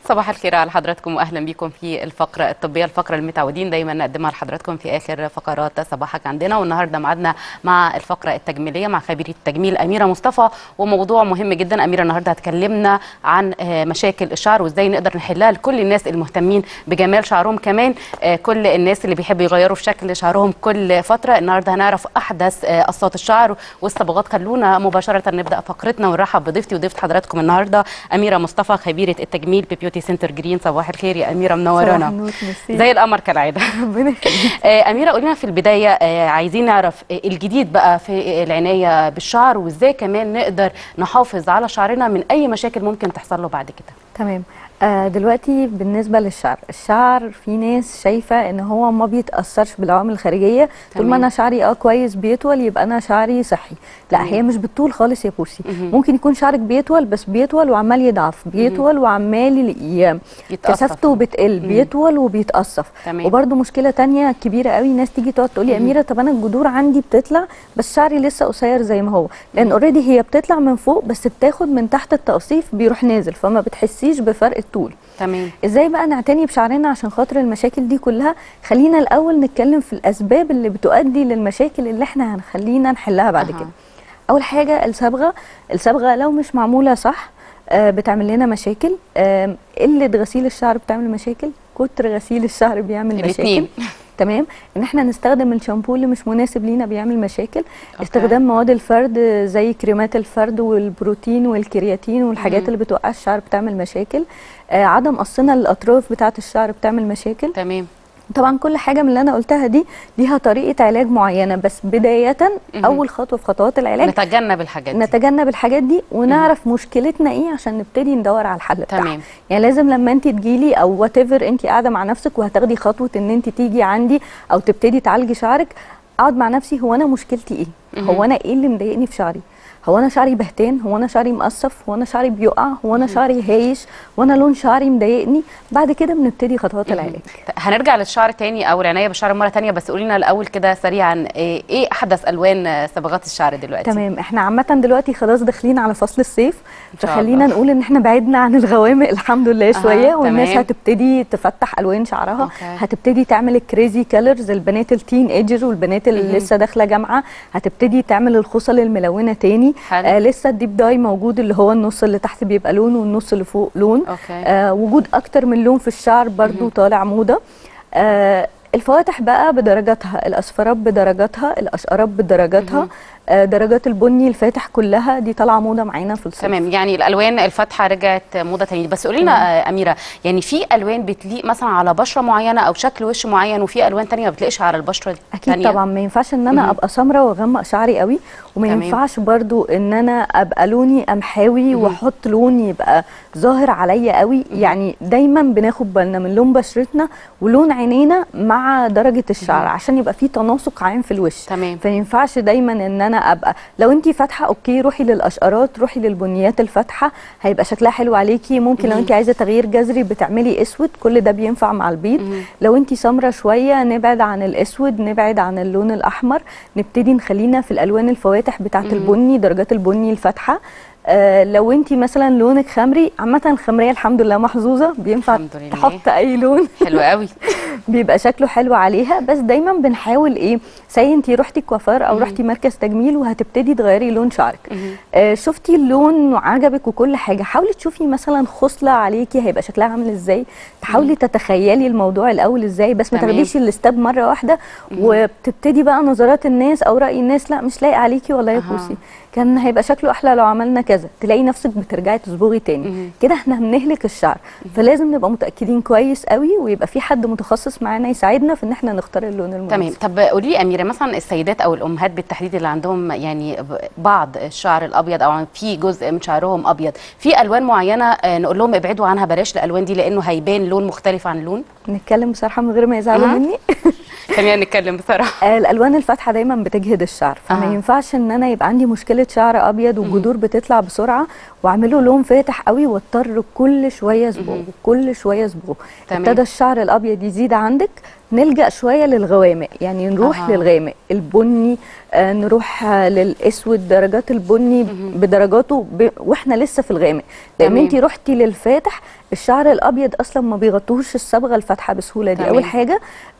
صباح الخير على حضراتكم واهلا بكم في الفقره الطبيه الفقره المتعودين دايما نقدمها لحضراتكم في اخر فقرات صباحك عندنا والنهارده ميعادنا مع الفقره التجميليه مع خبيره التجميل اميره مصطفى وموضوع مهم جدا اميره النهارده هتكلمنا عن مشاكل الشعر وازاي نقدر نحلها لكل الناس المهتمين بجمال شعرهم كمان كل الناس اللي بيحبوا يغيروا في شكل شعرهم كل فتره النهارده هنعرف احدث قصات الشعر والصبغات خلونا مباشره نبدا فقرتنا ونرحب بضيفتي وضيفه حضراتكم النهارده اميره مصطفى خبيره التجميل ببيوتي سنتر جرين صباح الخير يا اميره منورانا زي القمر كالعاده ربنا يخليك اميره قولي لنا في البدايه عايزين نعرف الجديد بقى في العنايه بالشعر وازاي كمان نقدر نحافظ على شعرنا من اي مشاكل ممكن تحصل له بعد كده تمام آه دلوقتي بالنسبه للشعر الشعر في ناس شايفه ان هو ما بيتاثرش بالعوامل الخارجيه طول ما انا شعري اه كويس بيطول يبقى انا شعري صحي لا تمام. هي مش بالطول خالص يا بوسي مهم. ممكن يكون شعرك بيطول بس بيطول وعمال يضعف بيطول وعمال ي- يتأثر. كثافته بتقل بيطول وبيتقصف تمام. وبرده مشكله تانية كبيره قوي ناس تيجي تقعد تقول لي اميره طب انا الجذور عندي بتطلع بس شعري لسه قصير زي ما هو لان اوريدي هي بتطلع من فوق بس بتاخد من تحت التقصيف بيروح نازل فما بتحسيش بفرق الطول تمام ازاي بقى نعتني بشعرنا عشان خاطر المشاكل دي كلها خلينا الاول نتكلم في الاسباب اللي بتؤدي للمشاكل اللي احنا هنخلينا نحلها بعد أها. كده اول حاجه الصبغه الصبغه لو مش معموله صح آه، بتعمل لنا مشاكل آم، قله غسيل الشعر بتعمل مشاكل كتر غسيل الشعر بيعمل الاتنين. مشاكل تمام ان احنا نستخدم الشامبو اللي مش مناسب لينا بيعمل مشاكل أوكي. استخدام مواد الفرد زي كريمات الفرد والبروتين والكرياتين والحاجات مم. اللي بتوقع الشعر بتعمل مشاكل آه عدم قصنا للاطراف بتاعه الشعر بتعمل مشاكل تمام طبعا كل حاجه من اللي انا قلتها دي ليها طريقه علاج معينه بس بدايه مهم. اول خطوه في خطوات العلاج نتجنب الحاجات دي نتجنب الحاجات دي ونعرف مشكلتنا ايه عشان نبتدي ندور على الحل بتاعها تمام. يعني لازم لما انت تجيلي او وات ايفر انت قاعده مع نفسك وهتاخدي خطوه ان انت تيجي عندي او تبتدي تعالجي شعرك اقعد مع نفسي هو انا مشكلتي ايه مهم. هو انا ايه اللي مضايقني في شعري هو انا شعري بهتان هو انا شعري مقصف هو انا شعري بيقع هو انا شعري هايش وانا لون شعري مضايقني بعد كده بنبتدي خطوات العلاج هنرجع للشعر تاني او العنايه بالشعر مره تانية بس قولي لنا الاول كده سريعا ايه إيه احدث الوان صبغات الشعر دلوقتي تمام احنا عامة دلوقتي خلاص داخلين على فصل الصيف شاء فخلينا الله. نقول ان احنا بعدنا عن الغوامق الحمد لله أها، شوية والناس تمام. هتبتدي تفتح الوان شعرها أوكي. هتبتدي تعمل الكريزي كالرز البنات التين ايجر والبنات اللي مهم. لسه داخلة جامعة هتبتدي تعمل الخصل الملونة تاني حلو. آه لسه الديب داي موجود اللي هو النص اللي تحت بيبقى لون والنص اللي فوق لون اوكي آه وجود اكتر من لون في الشعر برضو طالع موضه آه الفواتح بقى بدرجاتها الاصفرات بدرجاتها الاشقرات بدرجاتها آه درجات البني الفاتح كلها دي طالعه موضه معانا في الصيف تمام يعني الالوان الفاتحه رجعت موضه تاني بس قولي لنا آه، اميره يعني في الوان بتليق مثلا على بشره معينه او شكل وش معين وفي الوان تانية ما بتليقش على البشره اكيد التانية طبعا ما ينفعش ان انا مهم. ابقى سمراء واغمق شعري قوي وما تمام. ينفعش برضو ان انا ابقى لوني قمحاوي مهم. واحط لون يبقى ظاهر عليا قوي يعني دايما بناخد بالنا من لون بشرتنا ولون عينينا مع درجه الشعر عشان يبقى في تناسق عام في الوش تمام فما ينفعش دايما ان انا ابقى لو انت فاتحه اوكي روحي للاشقرات روحي للبنيات الفاتحه هيبقى شكلها حلو عليكي ممكن لو مهم. انت عايزه تغيير جذري بتعملي اسود كل ده بينفع مع البيض مهم. لو انت سمره شويه نبعد عن الاسود نبعد عن اللون الاحمر نبتدي نخلينا في الالوان الفواتح بتاعه مهم. البني درجات البني الفاتحه آه لو انت مثلا لونك خمري عامه الخمريه الحمد لله محظوظه بينفع الحمد لله. تحط اي لون حلو قوي بيبقى شكله حلو عليها بس دايما بنحاول ايه سي انت رحتي كوافير او مهم. رحتي مركز تجميل وهتبتدي تغيري لون شعرك مهم. آه شفتي اللون وعجبك وكل حاجه حاولي تشوفي مثلا خصله عليكي هيبقى شكلها عامل ازاي تحاولي تتخيلي الموضوع الاول ازاي بس ما تمام. تاخديش الاستاب مره واحده وبتبتدي بقى نظرات الناس او راي الناس لا مش لايق عليكي والله يا أها. بوسي كان هيبقى شكله احلى لو عملنا كذا تلاقي نفسك بترجعي تصبغي تاني مهم. كده احنا هنهلك الشعر فلازم نبقى متاكدين كويس قوي ويبقى في حد متخصص معانا يساعدنا في ان احنا نختار اللون المناسب تمام طب قولي لي اميره مثلا السيدات او الامهات بالتحديد اللي عندهم يعني ب- بعض الشعر الابيض او في جزء من شعرهم ابيض في الوان معينه آه، نقول لهم ابعدوا عنها بلاش الالوان دي لانه هيبان لون مختلف عن لون نتكلم بصراحه من غير ما يزعلوا أها. مني خلينا نتكلم بصراحه آه، الالوان الفاتحه دايما بتجهد الشعر فما آه. ينفعش ان انا يبقى عندي مشكله شعر ابيض والجذور بتطلع بسرعه واعمله لون فاتح قوي واضطر كل شويه اصبغه كل شويه اصبغه تمام. ابتدى الشعر الابيض يزيد عندك نلجأ شوية للغوامق يعني نروح أها. أه. للغامق البني آه نروح آه، للاسود درجات البني بدرجاته ب... واحنا لسه في الغامق لان تمام. انت رحتي للفاتح الشعر الابيض اصلا ما بيغطوش الصبغه الفاتحه بسهوله دي تمام. اول حاجه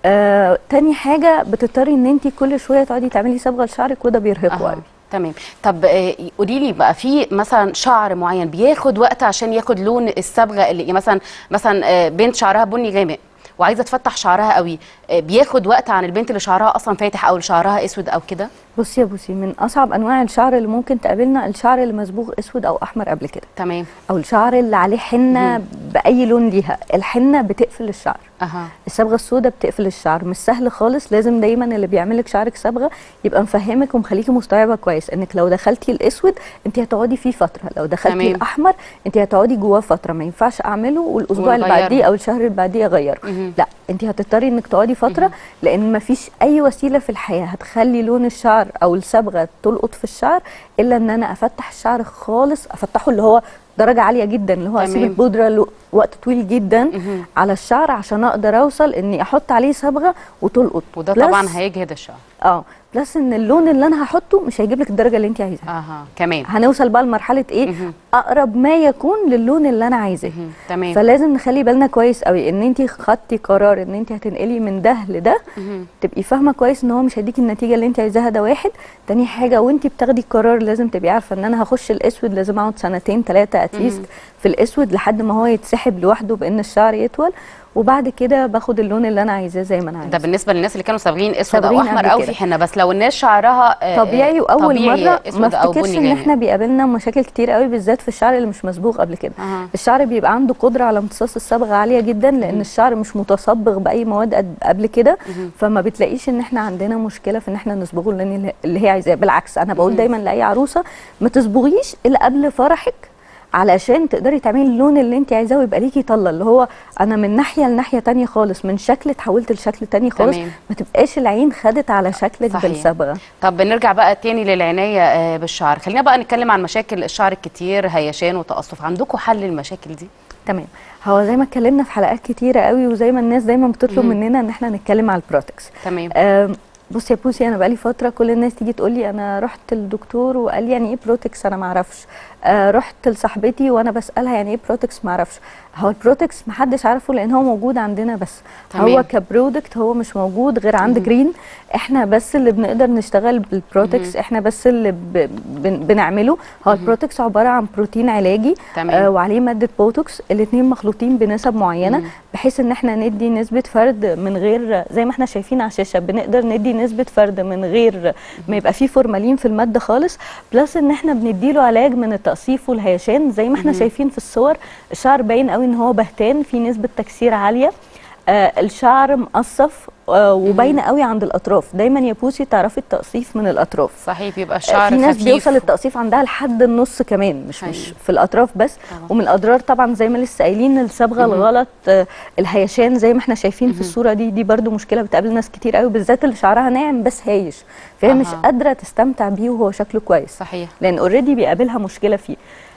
آه تاني حاجه بتضطري ان انت كل شويه تقعدي تعملي صبغه لشعرك وده بيرهقه أها. قوي تمام طب آه، قولي لي بقى في مثلا شعر معين بياخد وقت عشان ياخد لون الصبغه اللي يعني مثلا مثلا آه، بنت شعرها بني غامق وعايزه تفتح شعرها قوي آه، بياخد وقت عن البنت اللي شعرها اصلا فاتح او اللي شعرها اسود او كده بصي يا بوسي من اصعب انواع الشعر اللي ممكن تقابلنا الشعر اللي مصبوغ اسود او احمر قبل كده تمام او الشعر اللي عليه حنه باي لون ليها الحنه بتقفل الشعر اها الصبغه السوداء بتقفل الشعر مش سهل خالص لازم دايما اللي بيعمل لك شعرك صبغه يبقى مفهمك ومخليكي مستوعبه كويس انك لو دخلتي الاسود انت هتقعدي فيه فتره لو دخلتي تمام. الاحمر انت هتقعدي جواه فتره ما ينفعش اعمله والاسبوع اللي ونغيره. بعديه او الشهر اللي بعديه اغيره مهم. لا انت هتضطري انك تقعدي فتره لان ما فيش اي وسيله في الحياه هتخلي لون الشعر او الصبغه تلقط في الشعر الا ان انا افتح الشعر خالص افتحه اللي هو درجه عاليه جدا اللي هو اسيب تمام. البودره لو- وقت طويل جدا مهم. على الشعر عشان اقدر اوصل اني احط عليه صبغه وتلقط وده بلس- طبعا هيجهد الشعر اه بلس ان اللون اللي انا هحطه مش هيجيب لك الدرجه اللي انت عايزاها اها كمان هنوصل بقى لمرحله ايه مهم. اقرب ما يكون للون اللي انا عايزاه مهم. تمام فلازم نخلي بالنا كويس قوي ان انت خدتي قرار ان انت هتنقلي من ده لده مهم. تبقي فاهمه كويس ان هو مش هيديكي النتيجه اللي انت عايزاها ده واحد تاني حاجه وانت بتاخدي القرار لازم تبقي عارفه ان انا هخش الاسود لازم اقعد سنتين ثلاثه اتليست في الاسود لحد ما هو يتسحب لوحده بان الشعر يطول وبعد كده باخد اللون اللي انا عايزاه زي ما انا ده عايزاه بالنسبه للناس اللي كانوا صابغين اسود او صابغين احمر قبل او كده. في حنه بس لو الناس شعرها آه، طبيعي آه، واول طبيعي مره ما اسود او افتكرش بني ان غامق احنا بيقابلنا مشاكل كتير قوي بالذات في الشعر اللي مش مصبوغ قبل كده أها. الشعر بيبقى عنده قدره على امتصاص الصبغه عاليه جدا لان الشعر مش متصبغ باي مواد قد- قبل كده فما بتلاقيش ان احنا عندنا مشكله في ان احنا نصبغه اللون اللي- اللي هي عايزاه بالعكس انا بقول دايما لاي عروسه ما تصبغيش الا قبل فرحك علشان تقدري تعملي اللون اللي انت عايزاه ويبقى ليكي طله اللي هو انا من ناحيه لناحيه تانية خالص من شكل اتحولت لشكل تاني خالص تمام. ما تبقاش العين خدت على شكلك صحيح. بالصبغه طب نرجع بقى تاني للعنايه آه، بالشعر خلينا بقى نتكلم عن مشاكل الشعر الكتير هيشان وتقصف عندكم حل للمشاكل دي تمام هو زي ما اتكلمنا في حلقات كتيره قوي وزي ما الناس دايما بتطلب مهم. مننا ان احنا نتكلم على البروتكس تمام آم، بصي يا بوسي انا بقالي فتره كل الناس تيجي تقول لي انا رحت للدكتور وقال لي يعني ايه بروتكس انا ما اعرفش آه رحت لصاحبتي وانا بسالها يعني ايه بروتكس ما اعرفش هو البروتكس ما حدش عارفه لان هو موجود عندنا بس تمام. هو كبرودكت هو مش موجود غير عند جرين احنا بس اللي بنقدر نشتغل بالبروتكس احنا بس اللي ب... بن... بنعمله هو البروتكس عباره عن بروتين علاجي تمام. آه وعليه ماده بوتوكس الاثنين مخلوطين بنسب معينه بحيث ان احنا ندي نسبه فرد من غير زي ما احنا شايفين على الشاشه بنقدر ندي نسبه فرد من غير ما يبقى فيه فورمالين في الماده خالص بلس ان احنا بنديله علاج من التقصيف والهيشان زي ما احنا شايفين في الصور الشعر باين قوي ان هو بهتان في نسبه تكسير عاليه آه الشعر مقصف آه وباينه قوي عند الاطراف دايما يا بوسي تعرفي التقصيف من الاطراف صحيح بيبقى آه، الشعر في ناس خفيف بيوصل التقصيف عندها لحد النص كمان مش مش أيوة. في الاطراف بس طبعا. ومن الاضرار طبعا زي ما لسه قايلين الصبغه الغلط آه، الهيشان زي ما احنا شايفين في الصوره دي دي برده مشكله بتقابل ناس كتير قوي بالذات اللي شعرها ناعم بس هايش فهي مش أها. قادره تستمتع بيه وهو شكله كويس صحيح لان اوريدي بيقابلها مشكله فيه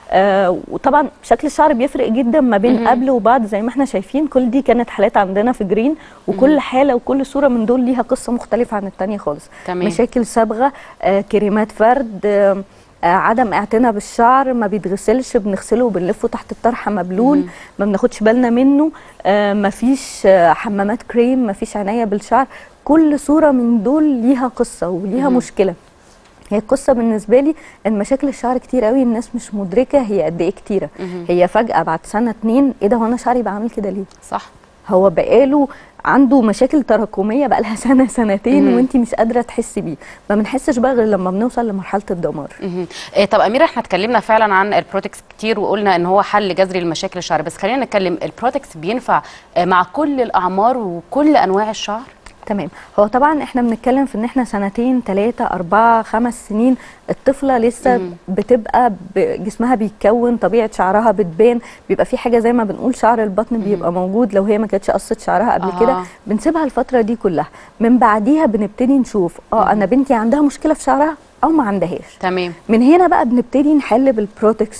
آه وطبعا شكل الشعر بيفرق جدا ما بين قبل وبعد زي ما احنا شايفين كل دي كانت حالات عندنا في جرين وكل حاله وكل صوره من دول ليها قصه مختلفه عن التانية خالص تمام. مشاكل صبغه آه كريمات فرد آه آه عدم اعتناء بالشعر ما بيتغسلش بنغسله وبنلفه تحت الطرحه مبلول ما بناخدش بالنا منه آه مفيش آه حمامات كريم مفيش عنايه بالشعر كل صوره من دول ليها قصه وليها مشكله هي القصه بالنسبه لي ان مشاكل الشعر كتير قوي الناس مش مدركه هي قد ايه كتيره هي فجاه بعد سنه اتنين ايه ده هو انا شعري بعمل كده ليه صح هو بقاله عنده مشاكل تراكميه بقالها سنه سنتين وانت مش قادره تحسي بيه ما بنحسش بقى غير لما بنوصل لمرحله الدمار مهم. إيه طب اميره احنا اتكلمنا فعلا عن البروتكس كتير وقلنا ان هو حل جذري لمشاكل الشعر بس خلينا نتكلم البروتكس بينفع آه، مع كل الاعمار وكل انواع الشعر تمام هو طبعا احنا بنتكلم في ان احنا سنتين ثلاثة أربعة خمس سنين الطفلة لسه بتبقى ب- جسمها بيتكون طبيعة شعرها بتبان بيبقى في حاجة زي ما بنقول شعر البطن بيبقى موجود لو هي ما كانتش قصت شعرها قبل آه. كده بنسيبها الفترة دي كلها من بعديها بنبتدي نشوف اه انا بنتي عندها مشكلة في شعرها او ما عندهاش تمام من هنا بقى بنبتدي نحل بالبروتكس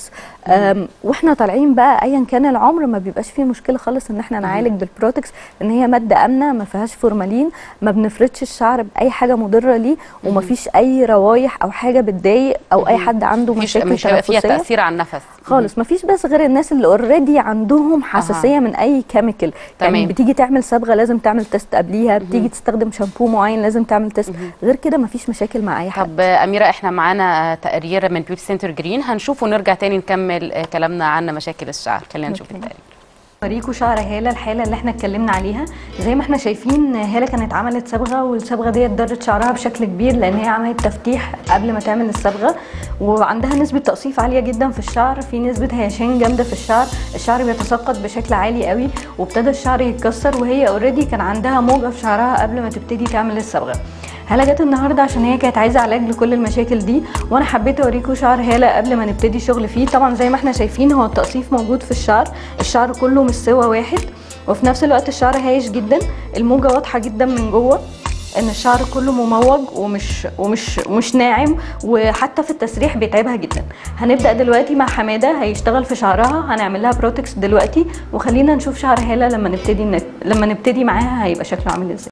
أم، واحنا طالعين بقى ايا كان العمر ما بيبقاش فيه مشكله خالص ان احنا نعالج بالبروتكس لان هي ماده امنه ما فيهاش فورمالين ما بنفرطش الشعر باي حاجه مضره ليه وما فيش اي روايح او حاجه بتضايق او اي حد عنده مش مشاكل مش هيبقى فيها تنفسيه تاثير على النفس خالص مفيش بس غير الناس اللي اوريدي عندهم حساسيه من اي كيميكال تمام. يعني بتيجي تعمل صبغه لازم تعمل تيست قبليها بتيجي تستخدم شامبو معين لازم تعمل تيست غير كده مفيش مشاكل مع اي حد طب آه، اميره احنا معانا آه، تقرير من بيوتي سنتر جرين هنشوف ونرجع تاني نكمل آه، كلامنا عن مشاكل الشعر خلينا نشوف أوكي. التقرير اوريكم شعر هاله الحاله اللي احنا اتكلمنا عليها زي ما احنا شايفين هاله كانت عملت صبغه والصبغه ديت ضرت شعرها بشكل كبير لان هي عملت تفتيح قبل ما تعمل الصبغه وعندها نسبه تقصيف عاليه جدا في الشعر في نسبه هيشان جامده في الشعر الشعر بيتساقط بشكل عالي قوي وابتدى الشعر يتكسر وهي اوريدي كان عندها موجه في شعرها قبل ما تبتدي تعمل الصبغه هلا جت النهارده عشان هي كانت عايزه علاج لكل المشاكل دي وانا حبيت اوريكم شعر هاله قبل ما نبتدي شغل فيه طبعا زي ما احنا شايفين هو التقصيف موجود في الشعر الشعر كله مش سوا واحد وفي نفس الوقت الشعر هايش جدا الموجه واضحه جدا من جوه ان الشعر كله مموج ومش ومش مش ناعم وحتى في التسريح بيتعبها جدا هنبدا دلوقتي مع حماده هيشتغل في شعرها هنعمل لها بروتكس دلوقتي وخلينا نشوف شعر هاله لما نبتدي نت... لما نبتدي معاها هيبقى شكله عامل ازاي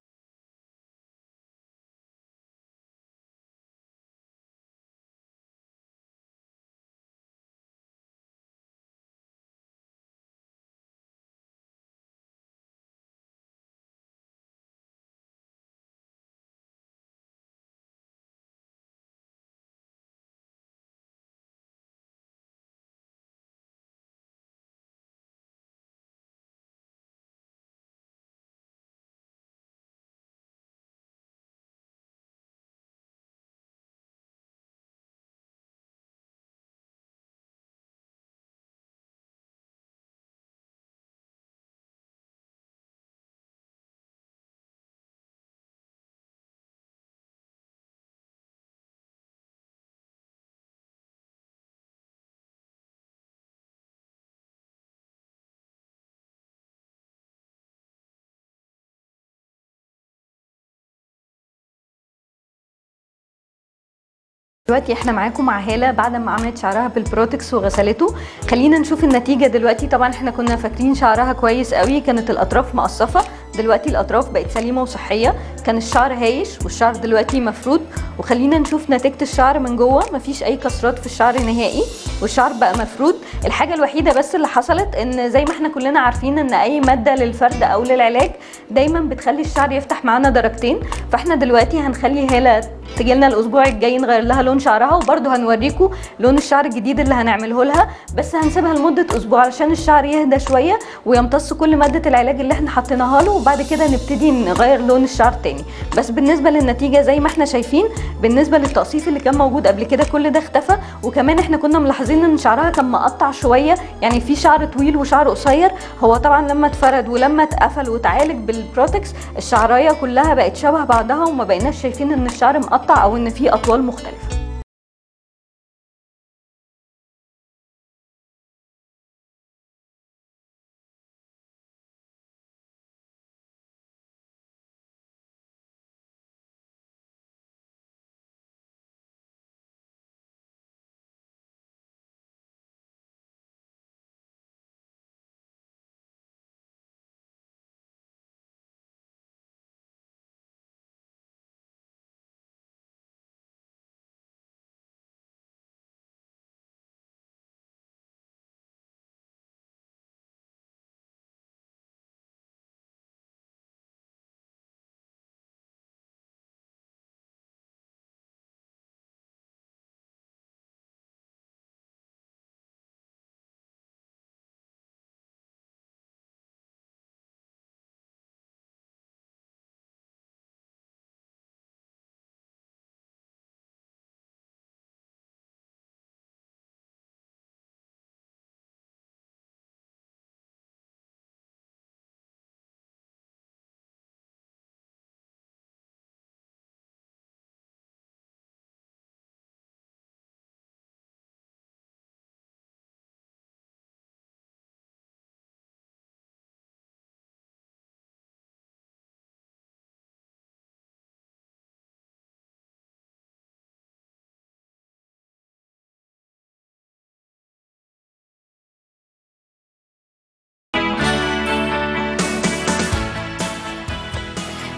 دلوقتي احنا معاكم مع هاله بعد ما عملت شعرها بالبروتكس وغسلته خلينا نشوف النتيجه دلوقتي طبعا احنا كنا فاكرين شعرها كويس قوي كانت الاطراف مقصفه دلوقتي الاطراف بقت سليمه وصحيه كان الشعر هايش والشعر دلوقتي مفرود وخلينا نشوف نتيجه الشعر من جوه مفيش اي كسرات في الشعر نهائي والشعر بقى مفرود الحاجه الوحيده بس اللي حصلت ان زي ما احنا كلنا عارفين ان اي ماده للفرد او للعلاج دايما بتخلي الشعر يفتح معانا درجتين فاحنا دلوقتي هنخلي هاله تجيلنا الاسبوع الجاي نغير لها لون شعرها وبرده هنوريكم لون الشعر الجديد اللي هنعمله لها بس هنسيبها لمده اسبوع علشان الشعر يهدى شويه ويمتص كل ماده العلاج اللي احنا حطيناها له وبعد كده نبتدي نغير لون الشعر تاني بس بالنسبه للنتيجه زي ما احنا شايفين بالنسبه للتقصيف اللي كان موجود قبل كده كل ده اختفى وكمان احنا كنا ملاحظين ان شعرها كان مقطع شويه يعني في شعر طويل وشعر قصير هو طبعا لما اتفرد ولما اتقفل واتعالج بالبروتكس الشعرايه كلها بقت شبه بعضها وما بقيناش شايفين ان الشعر مقطع او ان في اطوال مختلفه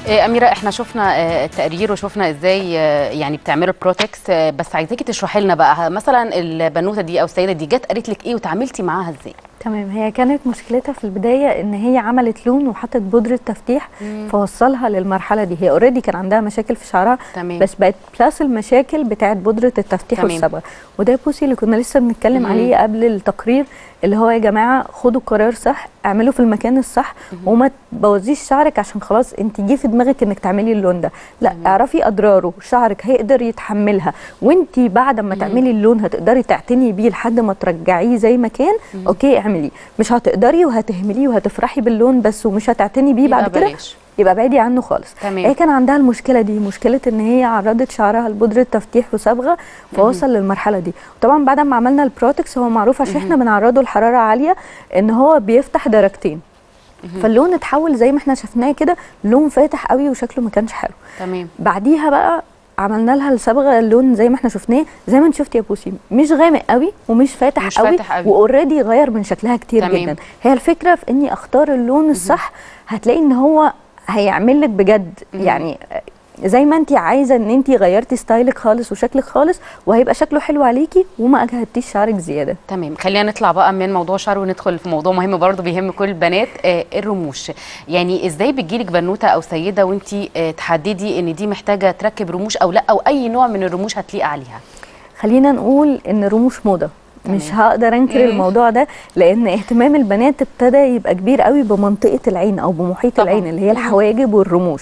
إيه، أميرة احنا شفنا آه، التقرير وشفنا ازاي آه، يعني بتعملوا البروتكس آه، بس عايزاكي تشرحي لنا بقى مثلا البنوته دي او السيده دي جت قالت لك ايه وتعاملتي معاها ازاي؟ تمام هي كانت مشكلتها في البدايه ان هي عملت لون وحطت بودره تفتيح فوصلها للمرحله دي هي اوريدي كان عندها مشاكل في شعرها تمام. بس بقت بلس المشاكل بتاعت بودره التفتيح تمام. والصبغه وده بوسي اللي كنا لسه بنتكلم مم. عليه قبل التقرير اللي هو يا جماعه خدوا قرار صح اعملوا في المكان الصح وما تبوظيش شعرك عشان خلاص انت جه في دماغك انك تعملي اللون ده لا تمام. اعرفي اضراره شعرك هيقدر يتحملها وانت بعد ما تعملي اللون هتقدري تعتني بيه لحد ما ترجعيه زي ما كان اوكي اعملي مش هتقدري وهتهمليه وهتفرحي باللون بس ومش هتعتني بيه بعد يبقى كده بلاش. يبقى بعيدي عنه خالص تمام. هي كان عندها المشكله دي مشكله ان هي عرضت شعرها لبودره تفتيح وصبغه فوصل للمرحله دي وطبعا بعد ما عملنا البروتكس هو معروف عشان احنا بنعرضه لحراره عاليه ان هو بيفتح درجتين فاللون اتحول زي ما احنا شفناه كده لون فاتح قوي وشكله ما كانش حلو تمام بعديها بقى عملنا لها الصبغه اللون زي ما احنا شفناه زي ما انت شفتي يا بوسي مش غامق قوي ومش فاتح مش قوي, فاتح قوي. واوريدي غير من شكلها كتير تمام. جدا هي الفكره في اني اختار اللون الصح هتلاقي ان هو هيعمل لك بجد يعني زي ما انت عايزه ان انت غيرتي ستايلك خالص وشكلك خالص وهيبقى شكله حلو عليكي وما اجهدتيش شعرك زياده تمام خلينا نطلع بقى من موضوع شعر وندخل في موضوع مهم برضه بيهم كل البنات آه الرموش يعني ازاي بتجيلك بنوته او سيده وانت آه تحددي ان دي محتاجه تركب رموش او لا او اي نوع من الرموش هتليق عليها خلينا نقول ان الرموش موضه مش هقدر انكر مم. الموضوع ده لان اهتمام البنات ابتدى يبقى كبير قوي بمنطقه العين او بمحيط طبعاً. العين اللي هي الحواجب والرموش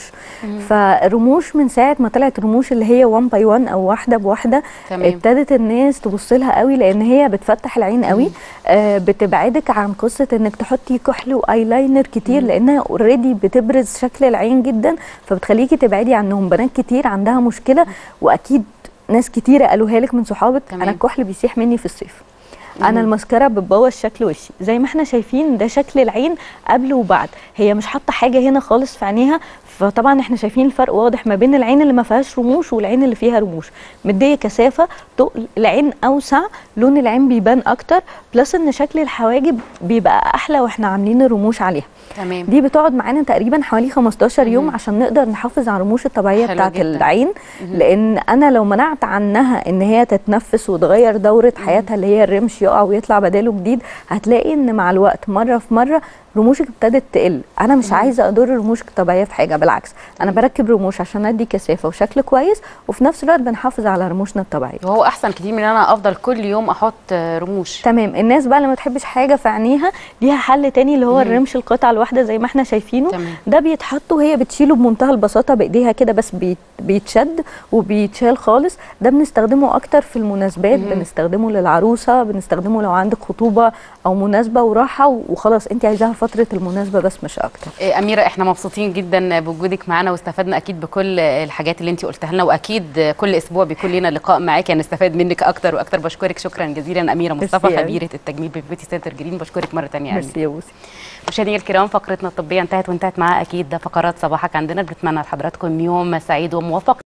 فالرموش من ساعه ما طلعت رموش اللي هي 1 باي 1 او واحده بواحده تمام. ابتدت الناس تبص لها قوي لان هي بتفتح العين قوي آه بتبعدك عن قصه انك تحطي كحل وايلاينر كتير لانها اوريدي بتبرز شكل العين جدا فبتخليكي تبعدي عنهم بنات كتير عندها مشكله واكيد ناس كتيره قالوها لك من صحابك تمام. انا الكحل بيسيح مني في الصيف انا المسكره بتبوظ شكل وشي زي ما احنا شايفين ده شكل العين قبل وبعد هي مش حاطه حاجه هنا خالص في عينيها فطبعا احنا شايفين الفرق واضح ما بين العين اللي ما فيهاش رموش والعين اللي فيها رموش مديه كثافه تقل العين اوسع لون العين بيبان اكتر بلس ان شكل الحواجب بيبقى احلى واحنا عاملين الرموش عليها تمام دي بتقعد معانا تقريبا حوالي 15 يوم عشان نقدر نحافظ على الرموش الطبيعيه حلو بتاعه جداً. العين لان انا لو منعت عنها ان هي تتنفس وتغير دوره حياتها اللي هي الرمش يقع ويطلع بداله جديد هتلاقي ان مع الوقت مره في مره رموشك ابتدت تقل انا مش عايزه اضر رموشك الطبيعيه في حاجه بالعكس انا بركب رموش عشان ادي كثافه وشكل كويس وفي نفس الوقت بنحافظ على رموشنا الطبيعيه وهو احسن كتير من ان انا افضل كل يوم احط آه، رموش تمام الناس بقى اللي ما تحبش حاجه في عينيها ليها حل تاني اللي هو الرمش القطعه الواحده زي ما احنا شايفينه تمام. ده بيتحط وهي بتشيله بمنتهى البساطه بايديها كده بس بيت- بيتشد وبيتشال خالص ده بنستخدمه اكتر في المناسبات بنستخدمه للعروسه بنستخدمه لو عندك خطوبه او مناسبه وراحه وخلاص انت عايزاها فتره المناسبه بس مش اكتر إيه، أميرة احنا مبسوطين جدا بوجودك معانا واستفدنا أكيد بكل الحاجات اللي انت قلتها لنا وأكيد كل أسبوع بيكون لنا لقاء معاكي هنستفاد منك أكتر وأكتر بشكرك شكرا جزيلا أميرة مصطفى ميرسي أوي. خبيرة التجميل ببيوتي سنتر جرين بشكرك مرة تانية يا أميرة ميرسي يا بوسي مشاهدينا الكرام فقرتنا الطبية انتهت وانتهت معاها أكيد فقرات صباحك عندنا بنتمنى لحضراتكم يوم سعيد وموفق